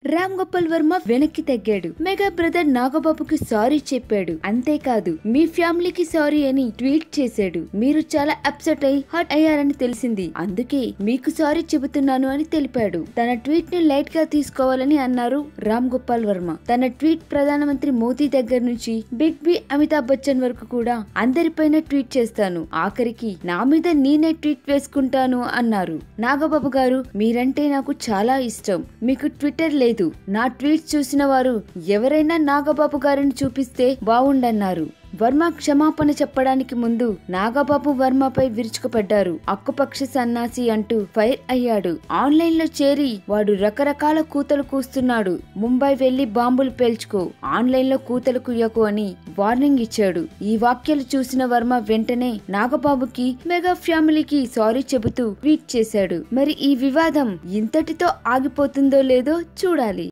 రామ్ గోపాల్ వర్మ వెనక్కి తగ్గాడు mega brother నాగబాబుకి సారీ చెప్పాడు అంతేకాదు మీ ఫ్యామిలీకి సారీ అని ట్వీట్ చేశాడు మీరు చాలా అప్సెట్ అయి హర్ట్ అయ్యారని తెలిసింది అందుకే మీకు సారీ చెబుతున్నాను అని తెలిపాడు తన ట్వీట్ ని లైట్ గా తీసుకోవాలని అన్నారు రామ్ గోపాల్ వర్మ తన ట్వీట్ ప్రధానమంత్రి మోదీ దగ్గర నుంచి బిగ్ బి అమితాబ్ బచ్చన్ వరకు కూడా అందరిపైన ట్వీట్ చేస్తాను ఆఖరికి నా మీద నేనే ట్వీట్ వేసుకుంటాను అన్నారు నాగబాబు గారు మీరంటే నాకు చాలా ఇష్టం మీకు ట్విట్టర్ లేదు నా ట్వీట్ చూసిన వారు ఎవరైనా నాగబాబు గారిని చూపిస్తే బావుండన్నారు వర్మ క్షమాపణ చెప్పడానికి ముందు నాగబాబు వర్మపై విరుచుకుపడ్డారు అక్కుపక్ష సన్నాసి అంటూ ఫైర్ అయ్యాడు ఆన్లైన్ లో చేరి వాడు రకరకాల కూతలు కూస్తున్నాడు ముంబై వెళ్లి బాంబులు పేల్చుకో ఆన్లైన్ లో కూతలు కుయ్యకు అని వార్నింగ్ ఇచ్చాడు ఈ వాక్యాలు చూసిన వర్మ వెంటనే నాగబాబుకి మెగా ఫ్యామిలీకి సారీ చెబుతూ ట్వీట్ చేశాడు మరి ఈ వివాదం ఇంతటితో ఆగిపోతుందో లేదో చూడాలి